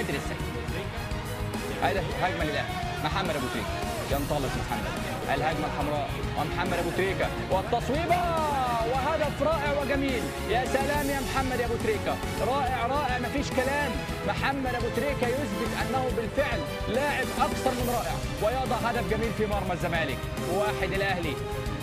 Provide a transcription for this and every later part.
نادر السيد هذا هجمه للاهلي محمد ابو تريكه ينطلق محمد الهجمه الحمراء ومحمد ابو تريكه والتصويبه وهدف رائع وجميل يا سلام يا محمد يا ابو تريكه رائع رائع مفيش كلام محمد ابو تريكه يثبت انه بالفعل لاعب اكثر من رائع ويضع هدف جميل في مرمى الزمالك واحد الاهلي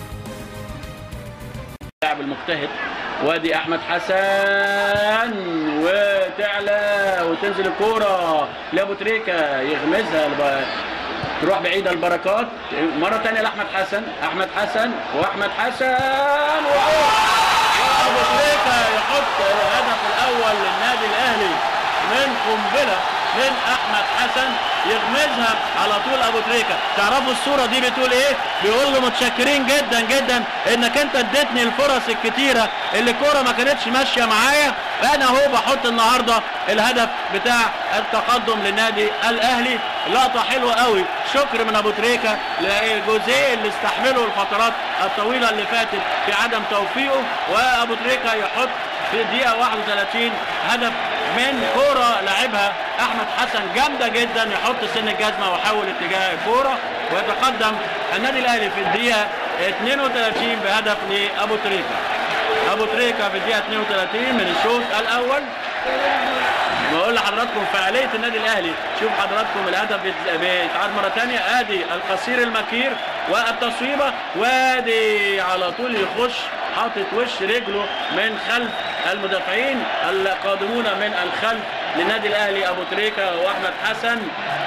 اللاعب المجتهد وادي احمد حسن وتعلى وتنزل الكوره لابو تريكه يغمزها الب... تروح بعيده البركات مره ثانيه لاحمد حسن احمد حسن واحمد حسن وجول ابو تريكه يحط الهدف الاول للنادي الاهلي من قنبله من احمد حسن يغمزها على طول ابو تريكه تعرفوا الصوره دي بتقول ايه بيقول له متشكرين جدا جدا انك انت اديتني الفرص الكتيره اللي الكوره ما كانتش ماشيه معايا انا اهو بحط النهارده الهدف بتاع التقدم للنادي الاهلي لقطه حلوه قوي شكر من ابو تريكه لجوزيه اللي استحمله الفترات الطويله اللي فاتت في عدم توفيقه وابو تريكه يحط في الدقيقه 31 هدف من كوره لعبها احمد حسن جامده جدا يحط سن الجزمه ويحول اتجاه الكوره ويتقدم النادي الاهلي في الدقيقه 32 بهدف لابو تريكه ابو تريكه في الدقيقه 32 من الشوط الاول بقول لحضراتكم فعاليه النادي الاهلي شوف حضراتكم الهدف بيت- بيتعاد مره ثانيه ادي القصير المكير والتصويبه وادي على طول يخش حاطط وش رجله من خلف المدافعين القادمون من الخلف للنادي الاهلي ابو تريكه واحمد حسن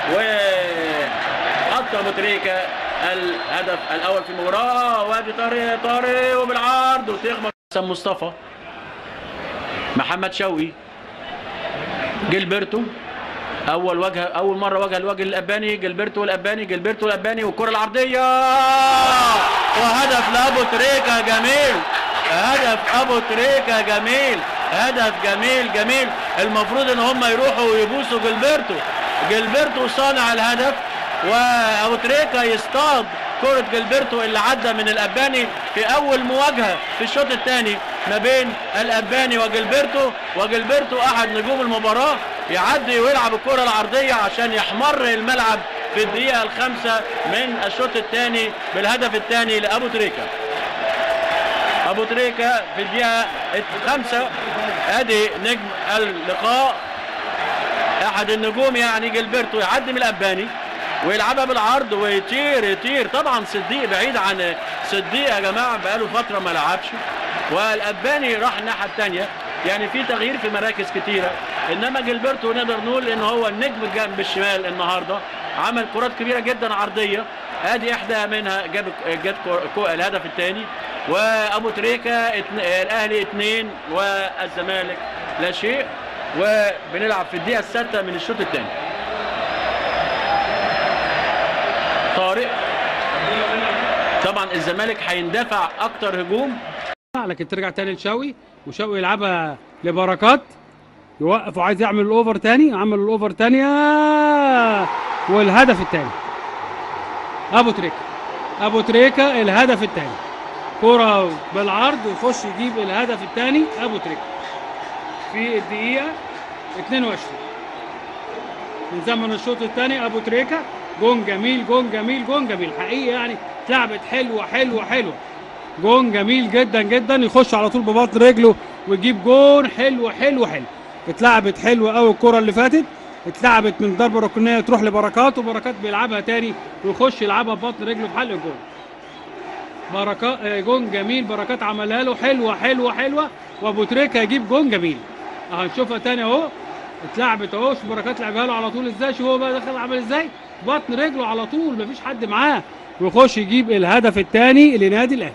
وحط ابو تريكه الهدف الاول في المباراه وادي طارق طارق وبالعرض وتخبط حسن مصطفى محمد شوقي جilberto اول وجه اول مره وجه الوجه الاباني جilberto الاباني جilberto الاباني والكره العرضيه وهدف لابو تريكه جميل هدف ابو تريكه جميل هدف جميل جميل المفروض ان هم يروحوا ويبوسوا جilberto جilberto صانع الهدف وابو تريكه يصطاد كرة جilberto اللي عدى من الاباني في اول مواجهة في الشوط الثاني ما بين الاباني وجilberto وجilberto احد نجوم المباراة يعدي ويلعب الكرة العرضية عشان يحمر الملعب في الدقيقة الخامسة من الشوط الثاني بالهدف الثاني لابو تريكة ابو تريكة في الدقيقة الخامسة ادي نجم اللقاء احد النجوم يعني جilberto يعدي من الاباني ويلعبها بالعرض ويطير يطير طبعا صديق بعيد عن صديق يا جماعه بقاله فتره ما لعبش والاباني راح الناحيه الثانيه يعني في تغيير في مراكز كتيره انما جilberto نقدر نقول ان هو النجم الجنب الشمال النهارده عمل كرات كبيره جدا عرضيه ادي احدى منها جاب جت كو- كو- الهدف الثاني وابو تريكه اتن- الاهلي اثنين والزمالك لا شيء وبنلعب في الدقيقه السادسه من الشوط الثاني طارق طبعا الزمالك هيندفع اكتر هجوم لكن ترجع تاني لشوقي وشوقي يلعبها لبركات يوقف وعايز يعمل الاوفر تاني عمل الاوفر تانية والهدف التاني ابو تريكه ابو تريكه الهدف التاني كرة بالعرض ويخش يجيب الهدف التاني ابو تريكه في الدقيقة 22 من زمن الشوط الثاني ابو تريكه جون جميل جون جميل جون جميل حقيقي يعني اتلعبت حلوه حلوه حلوه جون جميل جدا جدا يخش على طول ببطن رجله ويجيب جون حلو حلو حلو اتلعبت حلوه قوي الكره اللي فاتت اتلعبت من ضربه ركنيه تروح لبركات وبركات بيلعبها تاني ويخش يلعبها ببطن رجله في حلق الجون بركات آه، جون جميل بركات عملها له حلوه حلوه حلوه وابو تريكه يجيب جون جميل اهو هنشوفها تاني اهو اتلعبت اهو شوف بركات لعبها له على طول ازاي شوف هو بقى دخل عمل ازاي بطن رجله على طول مفيش حد معاه ويخش يجيب الهدف الثاني لنادي الاهلي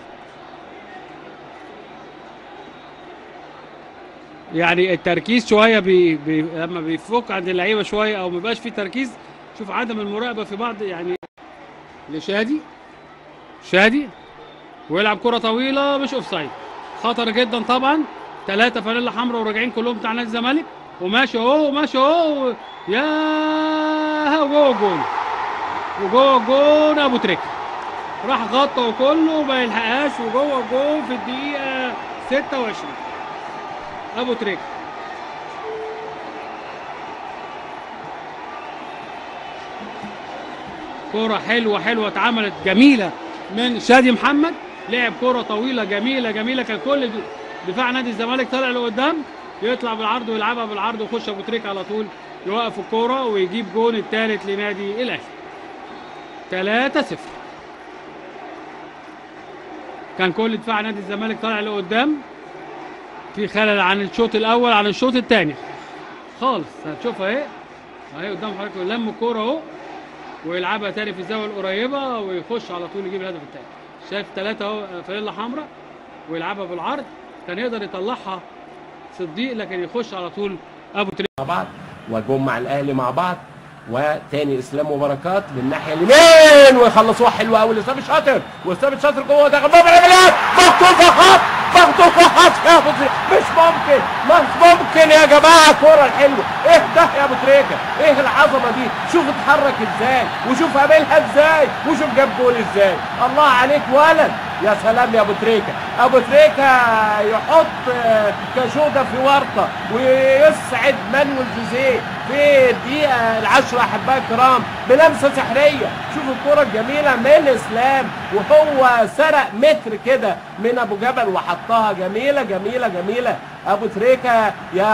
يعني التركيز شويه بي بي لما بيفك عند اللعيبه شويه او ما بيبقاش في تركيز شوف عدم المراقبه في بعض يعني لشادي شادي ويلعب كره طويله مش اوف سايد خطر جدا طبعا ثلاثه فانيلا حمراء وراجعين كلهم بتاع نادي الزمالك وماشي اهو وماشي اهو يا وجوه الجون وجوه الجون ابو تريكه راح غطى وكله ما يلحقهاش وجوه الجون في الدقيقه 26 ابو تريكه كرة حلوة حلوة اتعملت جميلة من شادي محمد لعب كرة طويلة جميلة جميلة كان كل د- دفاع نادي الزمالك طالع لقدام يطلع بالعرض ويلعبها بالعرض ويخش ابو تريكة على طول يوقف الكرة ويجيب جون الثالث لنادي الاهلي 3 0 كان كل دفاع نادي الزمالك طالع لقدام في خلل عن الشوط الاول عن الشوط الثاني خالص هتشوفها اهي اهي قدام حضرتك لم الكوره اهو ويلعبها تاني في الزاويه القريبه ويخش على طول يجيب الهدف الثاني شايف ثلاثه اهو فانيلا حمراء ويلعبها بالعرض كان يقدر يطلعها صديق لكن يخش على طول ابو تريكة مع بعض وجم مع الاهلي مع بعض وتاني اسلام وبركات للناحيه اليمين ويخلصوها حلوه قوي لاسلام الشاطر واسلام الشاطر جوه داخل باب العمليات مخطوط فقط مخطوط فقط يا ابو تريكه مش ممكن مش ممكن يا جماعه الكوره الحلوه ايه ده يا ابو تريكه ايه العظمه دي شوف اتحرك ازاي وشوف قابلها ازاي وشوف جاب جول ازاي الله عليك ولد يا سلام يا ابو تريكه ابو تريكه يحط آه، كشوده في ورطه ويسعد مانويل جوزيه في الدقيقه العشره احبائي الكرام بلمسه سحريه شوف الكره الجميله من اسلام وهو سرق متر كده من ابو جبل وحطها جميله جميله جميله ابو تريكه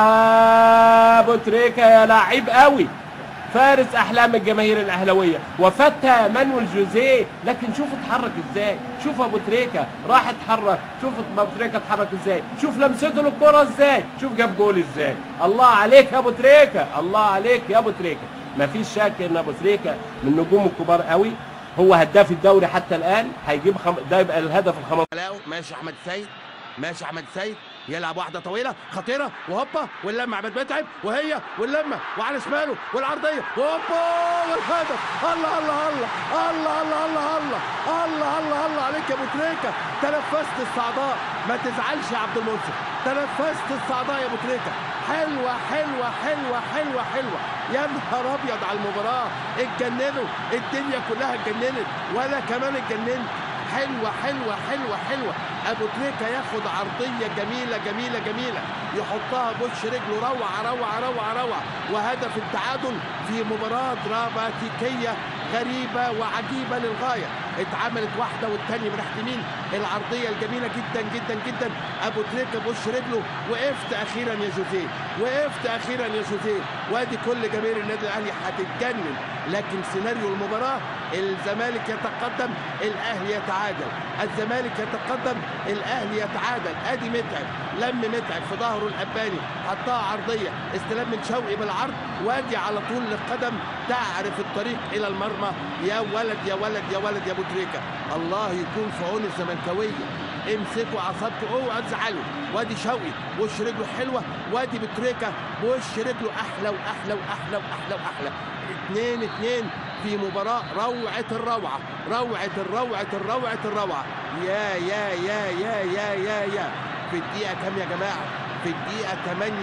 يا ابو تريكه يا لعيب قوي فارس احلام الجماهير الاهلاويه وفتى مانويل جوزيه لكن شوف اتحرك ازاي شوف ابو تريكه راح اتحرك شوف ابو تريكه اتحرك ازاي شوف لمسته للكره ازاي شوف جاب جول ازاي الله عليك يا ابو تريكه الله عليك يا ابو تريكه مفيش شك ان ابو تريكه من النجوم الكبار قوي هو هداف الدوري حتى الان هيجيب خم... ده يبقى الهدف ال علاء ماشي احمد سيد ماشي احمد سيد يلعب واحده طويله خطيره وهوبا واللمه عماد متعب وهي واللمه وعلى شماله والعرضيه وهوبا والهدف الله الله الله الله الله الله الله الله الله الله عليك يا ابو تريكه تنفست الصعداء ما تزعلش يا عبد المنصف تنفست الصعداء يا ابو تريكه حلوه حلوه حلوه حلوه حلوه يا نهار ابيض على المباراه اتجننوا الدنيا كلها اتجننت وانا كمان اتجننت حلوه حلوه حلوه حلوه ابو تريكه ياخد عرضيه جميله جميله جميله يحطها بوش رجله روعه روعه روعه روعه وهدف التعادل في مباراه دراماتيكيه غريبه وعجيبه للغايه اتعملت واحده والتانيه من ناحيه يمين العرضيه الجميله جدا جدا جدا ابو تريكه بوش رجله وقفت اخيرا يا جوزيه وقفت اخيرا يا جوزيه وادي كل جماهير النادي الاهلي هتتجنن لكن سيناريو المباراه الزمالك يتقدم الاهلي يتعادل الزمالك يتقدم الاهلي يتعادل ادي متعب لم متعب في ظهره الاباني حطها عرضيه استلام من شوقي بالعرض وادي على طول للقدم تعرف الطريق الى المرمى يا ولد يا ولد يا ولد يا ابو تريكه الله يكون في عون الزملكاويه امسكوا اعصابكم اوعوا تزعلوا وادي شوقي وش رجله حلوه وادي بتريكه وش رجله احلى واحلى واحلى واحلى واحلى اتنين اتنين في مباراة روعة الروعة روعة الروعة الروعة الروعة يا يا يا يا يا يا يا في الدقيقة كام يا جماعة في الدقيقة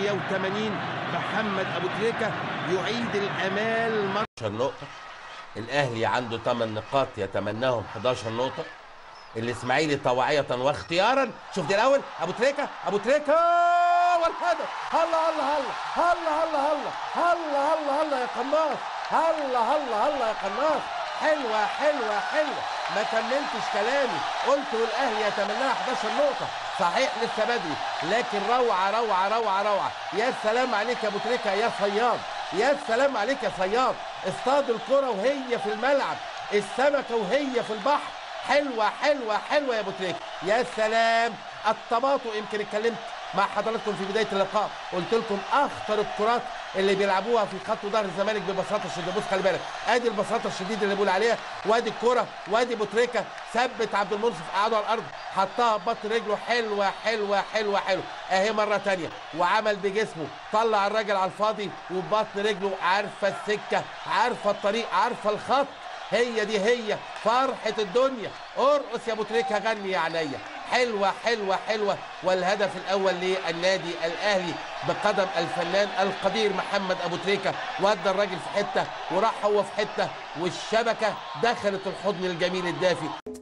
88 محمد أبو تريكة يعيد الأمال مرة 11 نقطة الأهلي عنده 8 نقاط يتمناهم 11 نقطة الإسماعيلي طوعية واختيارا شوف دي الأول أبو تريكة أبو تريكة والهدف هلا هلا هلا هلا هلا هلا هلا هلا هلا يا قناص هلا هلا هلا يا قناص حلوة حلوة حلوة ما كملتش كلامي قلت والأهلي يتمناها 11 نقطة صحيح لسه بدري لكن روعة روعة روعة روعة يا سلام عليك يا أبو تريكة يا صياد يا سلام عليك يا صياد اصطاد الكرة وهي في الملعب السمكة وهي في البحر حلوة حلوة حلوة يا ابو تريكة يا سلام التباطؤ يمكن اتكلمت مع حضراتكم في بداية اللقاء قلت لكم اخطر الكرات اللي بيلعبوها في خط ظهر الزمالك ببساطة شديدة بص خلي بالك ادي البساطة الشديدة اللي بقول عليها وادي الكرة وادي ابو تريكة ثبت عبد المنصف قعده على الارض حطها ببطن رجله حلوة حلوة حلوة حلوة اهي مرة تانية وعمل بجسمه طلع الراجل على الفاضي وببطن رجله عارفة السكة عارفة الطريق عارفة الخط هي دي هي فرحة الدنيا ارقص يا ابو تريكة غني يا عينيا حلوة حلوة حلوة والهدف الأول للنادي الأهلي بقدم الفنان القدير محمد أبو تريكة ودى الراجل في حتة وراح هو في حتة والشبكة دخلت الحضن الجميل الدافي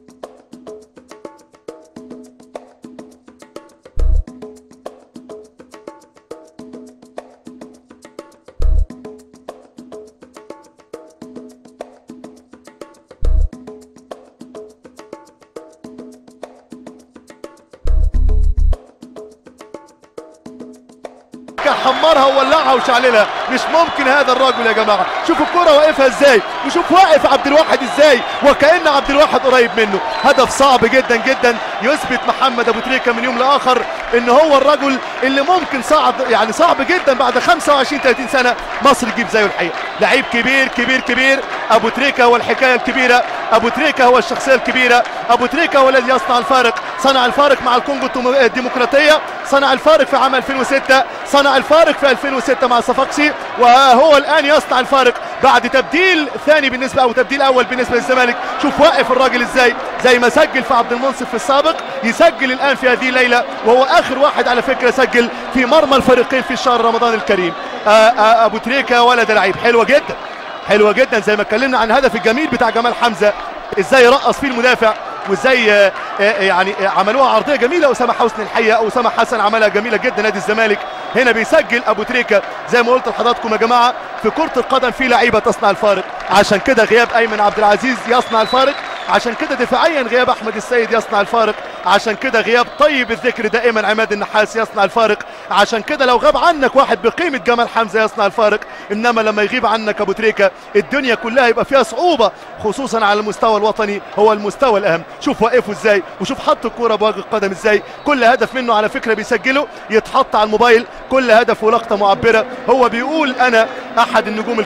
حمرها وولعها وشعللها مش ممكن هذا الرجل يا جماعه شوف الكره واقفها ازاي وشوف واقف عبد الواحد ازاي وكان عبد الواحد قريب منه هدف صعب جدا جدا يثبت محمد ابو تريكه من يوم لاخر ان هو الرجل اللي ممكن صعب يعني صعب جدا بعد 25 30 سنه مصر تجيب زيه الحقيقه لعيب كبير كبير كبير ابو تريكه هو الحكايه الكبيره ابو تريكه هو الشخصيه الكبيره ابو تريكه هو الذي يصنع الفارق صنع الفارق مع الكونغو التم- الديمقراطيه صنع الفارق في عام 2006 صنع الفارق في 2006 مع صفاقسي وهو الان يصنع الفارق بعد تبديل ثاني بالنسبه او تبديل اول بالنسبه للزمالك شوف واقف الراجل ازاي زي ما سجل في عبد المنصف في السابق يسجل الان في هذه الليله وهو اخر واحد على فكره سجل في مرمى الفريقين في شهر رمضان الكريم آآ آآ ابو تريكه ولد لعيب حلوه جدا حلوه جدا زي ما اتكلمنا عن الهدف الجميل بتاع جمال حمزه ازاي رقص فيه المدافع وازاي آه، آه، يعني آه، عملوها عرضيه جميله اسامه حسني الحقيقه اسامه حسن عملها جميله جدا نادي الزمالك هنا بيسجل ابو تريكه زي ما قلت لحضراتكم يا جماعه في كره القدم في لعيبه تصنع الفارق عشان كده غياب ايمن عبد العزيز يصنع الفارق عشان كده دفاعيا غياب احمد السيد يصنع الفارق عشان كده غياب طيب الذكر دائما عماد النحاس يصنع الفارق عشان كده لو غاب عنك واحد بقيمه جمال حمزه يصنع الفارق انما لما يغيب عنك ابو تريكه الدنيا كلها يبقى فيها صعوبه خصوصا على المستوى الوطني هو المستوى الاهم شوف واقفه ازاي وشوف حط الكوره بوجه القدم ازاي كل هدف منه على فكره بيسجله يتحط على الموبايل كل هدف ولقطه معبره هو بيقول انا احد النجوم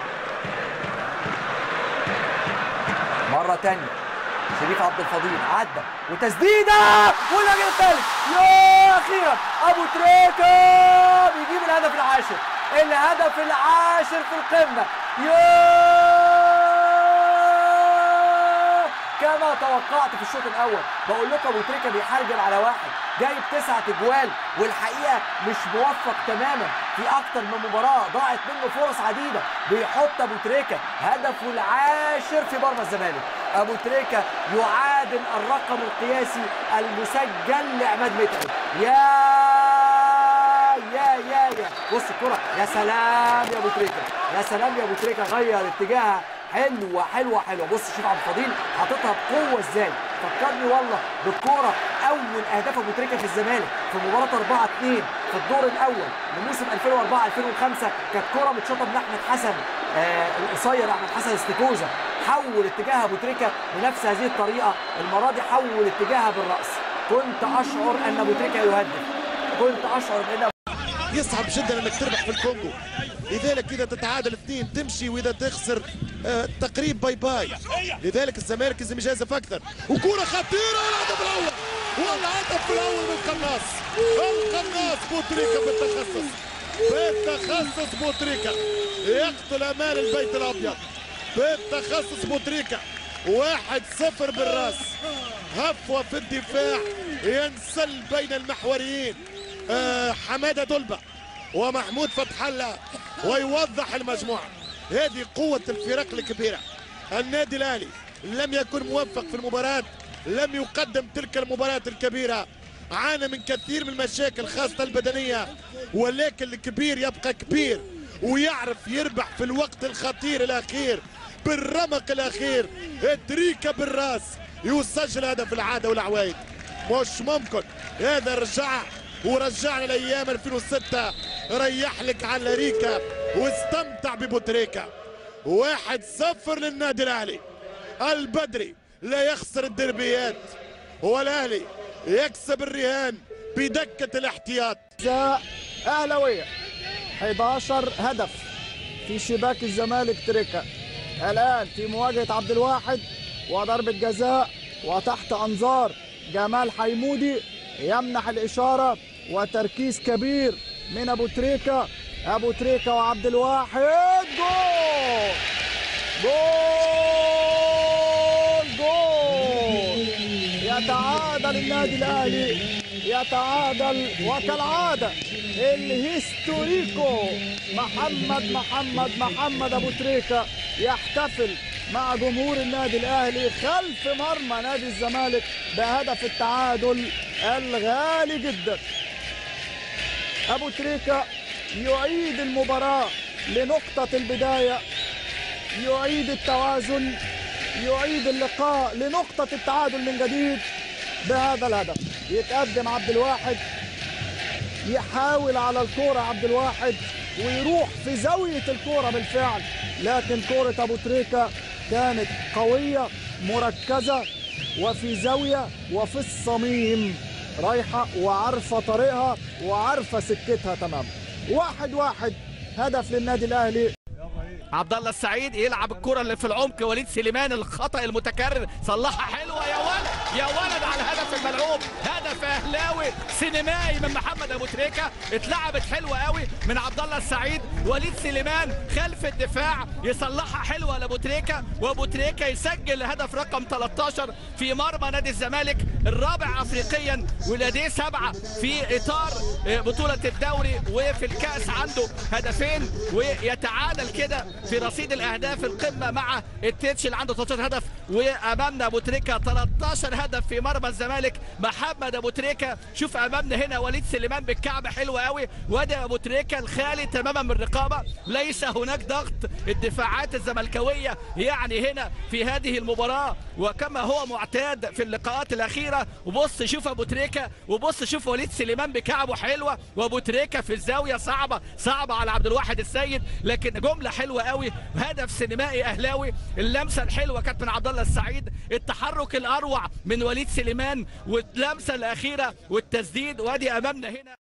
مرة تانية شريف عبد الفضيل عدى وتسديدة والهجمة الثالث يا أخيرا أبو تريكة بيجيب الهدف العاشر الهدف العاشر في القمة يا كما توقعت في الشوط الاول بقول لكم ابو تريكه بيحارجم على واحد جايب تسعة اجوال والحقيقه مش موفق تماما في اكتر من مباراه ضاعت منه فرص عديده بيحط ابو تريكه هدفه العاشر في مرمى الزمالك ابو تريكه يعادل الرقم القياسي المسجل لعماد متعب يا يا يا يا بص الكرة يا سلام يا ابو تريكه يا سلام يا ابو تريكه غير اتجاهها حلوه حلوه حلوه بص شوف عبد الفضيل حاططها بقوه ازاي فكرني والله بالكوره اول اهداف ابو تريكه في الزمالك في مباراه 4 2 في الدور الاول لموسم 2004 2005 كانت كوره متشاطه من احمد حسن آه القصير احمد حسن استيكوزا حول اتجاه ابو تريكه بنفس هذه الطريقه المره دي حول اتجاهها بالراس كنت اشعر ان ابو تريكه يهدف كنت اشعر بان يصعب جدا انك تربح في الكونغو لذلك اذا تتعادل اثنين تمشي واذا تخسر آه تقريب باي باي لذلك الزمالك لازم يجازف اكثر وكره خطيره والهدف الاول والهدف الاول من القناص القناص بوتريكا بالتخصص بالتخصص بوتريكا يقتل امال البيت الابيض بالتخصص بوتريكا واحد صفر بالراس هفوة في الدفاع ينسل بين المحوريين آه حماده دلبه ومحمود فتح الله ويوضح المجموعه هذه قوه الفرق الكبيره النادي الاهلي لم يكن موفق في المباراه لم يقدم تلك المباريات الكبيره عانى من كثير من المشاكل خاصه البدنيه ولكن الكبير يبقى كبير ويعرف يربح في الوقت الخطير الاخير بالرمق الاخير تريكه بالراس يسجل هدف العاده والعوايد مش ممكن هذا رجع ورجعنا لايام 2006 ريح لك على ريكا واستمتع ببوتريكا واحد صفر للنادي الاهلي البدري لا يخسر الدربيات والاهلي يكسب الرهان بدكه الاحتياط اهلاويه 11 هدف في شباك الزمالك تريكا الان في مواجهه عبد الواحد وضربه جزاء وتحت انظار جمال حيمودي يمنح الاشاره وتركيز كبير من ابو تريكه ابو تريكه وعبد الواحد جول جول جول يتعادل النادي الاهلي يتعادل وكالعاده الهيستوريكو محمد محمد محمد ابو تريكه يحتفل مع جمهور النادي الاهلي خلف مرمى نادي الزمالك بهدف التعادل الغالي جدا ابو تريكه يعيد المباراه لنقطه البدايه يعيد التوازن يعيد اللقاء لنقطه التعادل من جديد بهذا الهدف يتقدم عبد الواحد يحاول على الكوره عبد الواحد ويروح في زاويه الكوره بالفعل لكن كوره ابو تريكه كانت قويه مركزه وفي زاويه وفي الصميم رايحه وعارفه طريقها وعارفه سكتها تمام واحد واحد هدف للنادي الاهلي عبد الله السعيد يلعب الكره اللي في العمق وليد سليمان الخطا المتكرر صلحها حلوه يا ولد يا ولد على الهدف الملعوب هدف اهلاوي سينمائي من محمد ابو تريكه اتلعبت حلوه قوي من عبد الله السعيد وليد سليمان خلف الدفاع يصلحها حلوه لابو تريكه وابو تريكه يسجل هدف رقم 13 في مرمى نادي الزمالك الرابع افريقيا ولديه سبعه في اطار بطوله الدوري وفي الكاس عنده هدفين ويتعادل كده في رصيد الاهداف القمه مع التتش اللي عنده 13 هدف وامامنا ابو تريكه 13 هدف في مرمى الزمالك محمد ابو تريكه شوف امامنا هنا وليد سليمان بالكعب حلوه قوي وادي ابو تريكه الخالي تماما من الرقابه ليس هناك ضغط الدفاعات الزملكاويه يعني هنا في هذه المباراه وكما هو معتاد في اللقاءات الاخيره وبص شوف ابو تريكه وبص شوف وليد سليمان بكعبه حلوه وابو تريكه في الزاويه صعبه صعبه على عبد الواحد السيد لكن جمله حلوه قوي هدف سينمائي اهلاوي اللمسه الحلوه كانت من عبد الله السعيد التحرك الاروع من وليد سليمان واللمسه الاخيره والتسديد وادي امامنا هنا